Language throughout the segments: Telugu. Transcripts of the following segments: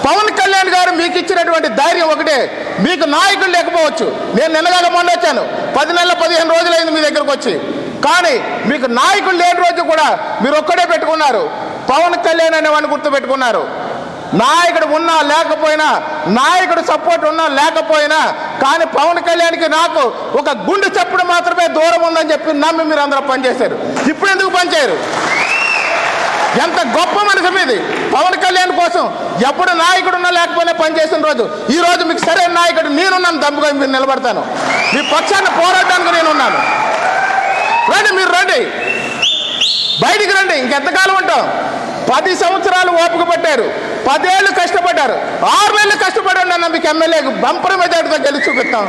పవన్ కళ్యాణ్ గారు మీకు ఇచ్చినటువంటి ధైర్యం ఒకటే మీకు నాయకులు లేకపోవచ్చు నేను నిన్నగాక మొన్న వచ్చాను పది నెలల పదిహేను రోజులైంది మీ దగ్గరకు వచ్చి కానీ మీకు నాయకులు లేని రోజు కూడా మీరు ఒక్కడే పెట్టుకున్నారు పవన్ కళ్యాణ్ అనే వాడిని గుర్తు పెట్టుకున్నారు నాయకుడు ఉన్నా లేకపోయినా నాయకుడు సపోర్ట్ ఉన్నా లేకపోయినా కానీ పవన్ కళ్యాణ్కి నాకు ఒక గుండె చప్పుడు మాత్రమే దూరం ఉందని చెప్పి నమ్మి మీరు అందరూ పనిచేశారు ఇప్పుడు ఎందుకు పనిచేయరు ఎంత గొప్ప మనసు మీది పవన్ కళ్యాణ్ కోసం ఎప్పుడు నాయకుడు ఉన్నా లేకపోయినా పనిచేసిన రోజు ఈ రోజు మీకు సరైన నాయకుడు నేనున్నాను దమ్ముగా మీరు నిలబడతాను మీ పక్షాన్ని పోరాడడానికి నేనున్నాను రండి మీరు రండి బయటికి రండి ఇంకెంతకాలం ఉంటాం పది సంవత్సరాలు ఓపిక పట్టారు పదేళ్ళు కష్టపడ్డారు ఆరు నెలలు కష్టపడండి అన్న మీకు ఎమ్మెల్యేకి బంపర్ మెజార్టీతో గెలిచి చూపిస్తాం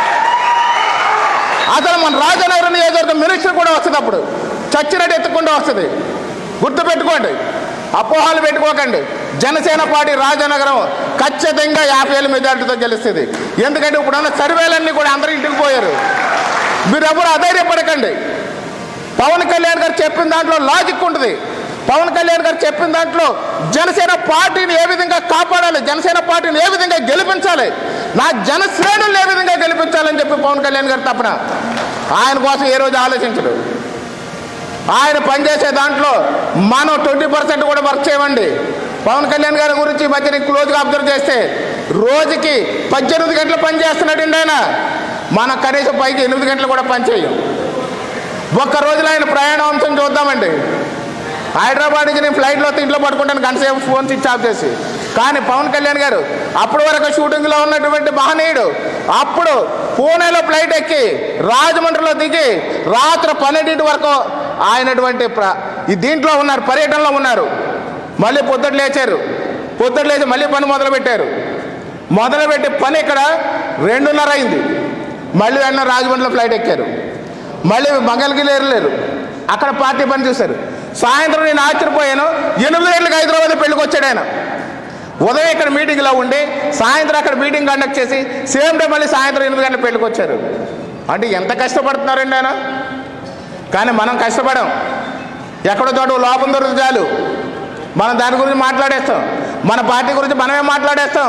అసలు మన రాజనగరం నియోజకవర్గం మినిస్టర్ కూడా వస్తుంది అప్పుడు చచ్చినట్టు ఎత్తుకుండా వస్తుంది గుర్తు పెట్టుకోండి అపోహాలు పెట్టుకోకండి జనసేన పార్టీ రాజనగరం ఖచ్చితంగా యాభై ఏళ్ళ మెజార్టీతో గెలుస్తుంది ఎందుకంటే ఇప్పుడున్న సర్వేలన్నీ కూడా అందరూ ఇంటికి పోయారు మీరెవరు అధైర్యపడకండి పవన్ కళ్యాణ్ గారు చెప్పిన దాంట్లో లాజిక్ ఉంటుంది పవన్ కళ్యాణ్ గారు చెప్పిన దాంట్లో జనసేన పార్టీని ఏ విధంగా కాపాడాలి జనసేన పార్టీని ఏ విధంగా గెలిపించాలి నా జన శ్రేణులను ఏ విధంగా గెలిపించాలని చెప్పి పవన్ కళ్యాణ్ గారు తప్పన ఆయన కోసం ఏ రోజు ఆలోచించడు ఆయన పనిచేసే దాంట్లో మనం ట్వంటీ పర్సెంట్ కూడా వర్క్ చేయమండి పవన్ కళ్యాణ్ గారి గురించి ఈ మధ్య నేను క్లోజ్గా అబ్జర్వ్ చేస్తే రోజుకి పద్దెనిమిది గంటలు పని చేస్తున్నాడండి ఆయన మనం కనీసం పైకి ఎనిమిది గంటలు కూడా పని చేయం ఒక్క రోజులో ఆయన ప్రయాణ అంశం చూద్దామండి హైదరాబాద్ నుంచి నేను ఫ్లైట్లో వస్తే ఇంట్లో పడుకుంటాను గంట సేపు ఫోన్ స్విచ్ ఆఫ్ చేసి కానీ పవన్ కళ్యాణ్ గారు అప్పటి వరకు షూటింగ్లో ఉన్నటువంటి మహనీయుడు అప్పుడు పూణేలో ఫ్లైట్ ఎక్కి రాజమండ్రిలో దిగి రాత్రి పన్నెండింటి వరకు ఆయనటువంటి ప్ర- ఈ దీంట్లో ఉన్నారు పర్యటనలో ఉన్నారు మళ్ళీ పొద్దుట లేచారు పొద్దుట లేచి మళ్ళీ పని మొదలుపెట్టారు మొదలుపెట్టి పని ఇక్కడ రెండున్నర అయింది మళ్ళీ వెంటనే రాజమండ్రిలో ఫ్లైట్ ఎక్కారు మళ్ళీ మంగళగిరి వెళ్ళలేరు అక్కడ పార్టీ పని చూశారు సాయంత్రం నేను ఆశ్చర్యపోయాను ఎనిమిది గంటలకు హైదరాబాద్ పెళ్ళికి వచ్చాడు ఆయన ఉదయం ఇక్కడ మీటింగ్లో ఉండి సాయంత్రం అక్కడ మీటింగ్ కండక్ట్ చేసి సేమ్ డే మళ్ళీ సాయంత్రం ఎనిమిది గంటల పెళ్ళికి వచ్చారు అంటే ఎంత కష్టపడుతున్నారండి ఆయన కానీ మనం కష్టపడం ఎక్కడో చోట లోపం దొరికి చాలు మనం దాని గురించి మాట్లాడేస్తాం మన పార్టీ గురించి మనమే మాట్లాడేస్తాం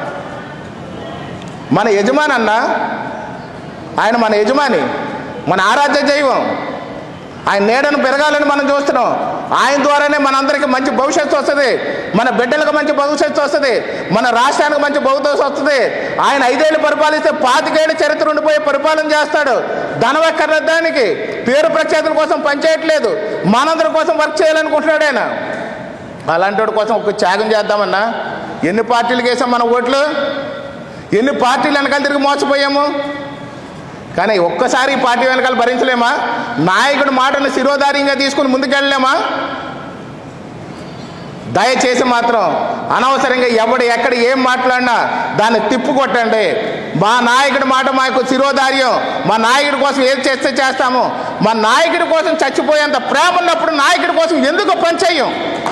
మన యజమాని అన్న ఆయన మన యజమాని మన ఆరాధ్య దైవం ఆయన నీడను పెరగాలని మనం చూస్తున్నాం ఆయన ద్వారానే మనందరికీ మంచి భవిష్యత్తు వస్తుంది మన బిడ్డలకు మంచి భవిష్యత్తు వస్తుంది మన రాష్ట్రానికి మంచి భవిష్యత్తు వస్తుంది ఆయన ఐదేళ్ళు పరిపాలిస్తే పాతికేళ్ళు చరిత్ర ఉండిపోయి పరిపాలన చేస్తాడు ధనవక్కర్లేదు దానికి పేరు ప్రఖ్యాతుల కోసం పనిచేయట్లేదు మనందరి కోసం వర్క్ చేయాలనుకుంటున్నాడు ఆయన అలాంటి వాడి కోసం ఒక త్యాగం చేద్దామన్నా ఎన్ని పార్టీలకు వేసాం మన ఓట్లు ఎన్ని పార్టీలు వెనకాల తిరిగి మోసపోయాము కానీ ఒక్కసారి ఈ పార్టీ వెనకాల భరించలేమా నాయకుడి మాటను శిరోధార్యంగా తీసుకుని ముందుకెళ్ళలేమా దయచేసి మాత్రం అనవసరంగా ఎవడు ఎక్కడ ఏం మాట్లాడినా దాన్ని తిప్పుకొట్టండి మా నాయకుడి మాట మాకు శిరోధార్యం మా నాయకుడి కోసం ఏది చేస్తే చేస్తాము మా నాయకుడి కోసం చచ్చిపోయేంత ప్రేమ ఉన్నప్పుడు నాయకుడి కోసం ఎందుకు పనిచేయం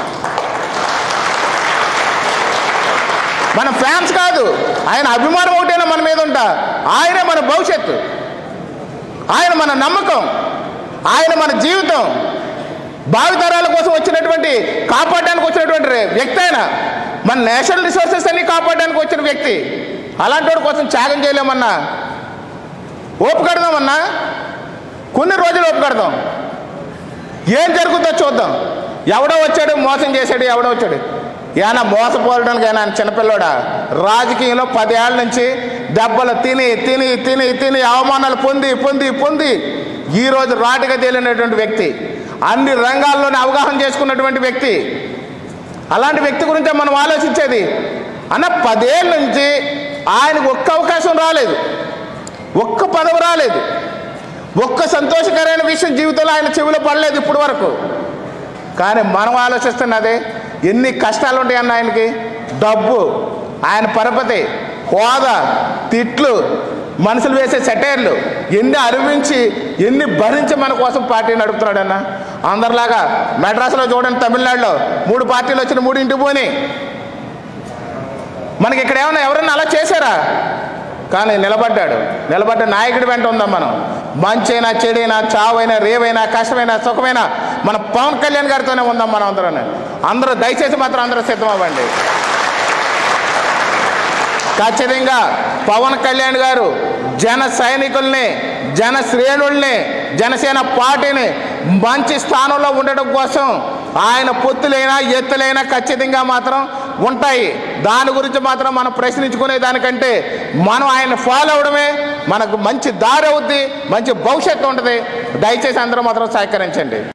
మన ఫ్యాన్స్ కాదు ఆయన అభిమానం ఒకటేనా మన మీద ఉంటా ఆయనే మన భవిష్యత్తు ఆయన మన నమ్మకం ఆయన మన జీవితం భావితరాల కోసం వచ్చినటువంటి కాపాడడానికి వచ్చినటువంటి రే- వ్యక్తి ఆయన మన నేషనల్ రిసోర్సెస్ అన్ని కాపాడడానికి వచ్చిన వ్యక్తి అలాంటి వాడి కోసం త్యాగం చేయలేమన్నా ఓపుకడదామన్నా కొన్ని రోజులు ఓపుకడదాం ఏం జరుగుతుందో చూద్దాం ఎవడో వచ్చాడు మోసం చేశాడు ఎవడో వచ్చాడు ఏనా మోసపోవడానికి ఆయన చిన్నపిల్లోడా రాజకీయంలో పదేళ్ల నుంచి దెబ్బలు తిని తిని తిని తిని అవమానాలు పొంది పొంది పొంది ఈ రోజు రాటుగా తేలినటువంటి వ్యక్తి అన్ని రంగాల్లోనే అవగాహన చేసుకున్నటువంటి వ్యక్తి అలాంటి వ్యక్తి గురించే మనం ఆలోచించేది అన్న పదేళ్ళ నుంచి ఆయనకు ఒక్క అవకాశం రాలేదు ఒక్క పదవి రాలేదు ఒక్క సంతోషకరమైన విషయం జీవితంలో ఆయన చెవిలో పడలేదు ఇప్పుడు వరకు కానీ మనం ఆలోచిస్తున్నది ఎన్ని కష్టాలు ఉంటాయన్న ఆయనకి డబ్బు ఆయన పరపతి హోదా తిట్లు మనుషులు వేసే సెటైర్లు ఎన్ని అరివించి ఎన్ని భరించి మన కోసం పార్టీ నడుపుతున్నాడన్న అందరిలాగా మెడ్రాస్లో చూడండి తమిళనాడులో మూడు పార్టీలు వచ్చిన మూడు ఇంటికి పోని మనకి ఇక్కడ ఏమన్నా ఎవరన్నా అలా చేశారా కానీ నిలబడ్డాడు నిలబడ్డ నాయకుడి వెంట ఉందాం మనం మంచైనా చెడైనా చావైనా రేవైనా కష్టమైనా సుఖమైనా మన పవన్ కళ్యాణ్ గారితోనే ఉందాం మనం అందరం అందరూ దయచేసి మాత్రం అందరూ సిద్ధం అవ్వండి ఖచ్చితంగా పవన్ కళ్యాణ్ గారు జన సైనికుల్ని జన శ్రేణుల్ని జనసేన పార్టీని మంచి స్థానంలో ఉండడం కోసం ఆయన పొత్తులైనా ఎత్తులైనా ఖచ్చితంగా మాత్రం ఉంటాయి దాని గురించి మాత్రం మనం ప్రశ్నించుకునే దానికంటే మనం ఆయన ఫాలో అవడమే మనకు మంచి దారి అవుద్ది మంచి భవిష్యత్తు ఉంటుంది దయచేసి అందరూ మాత్రం సహకరించండి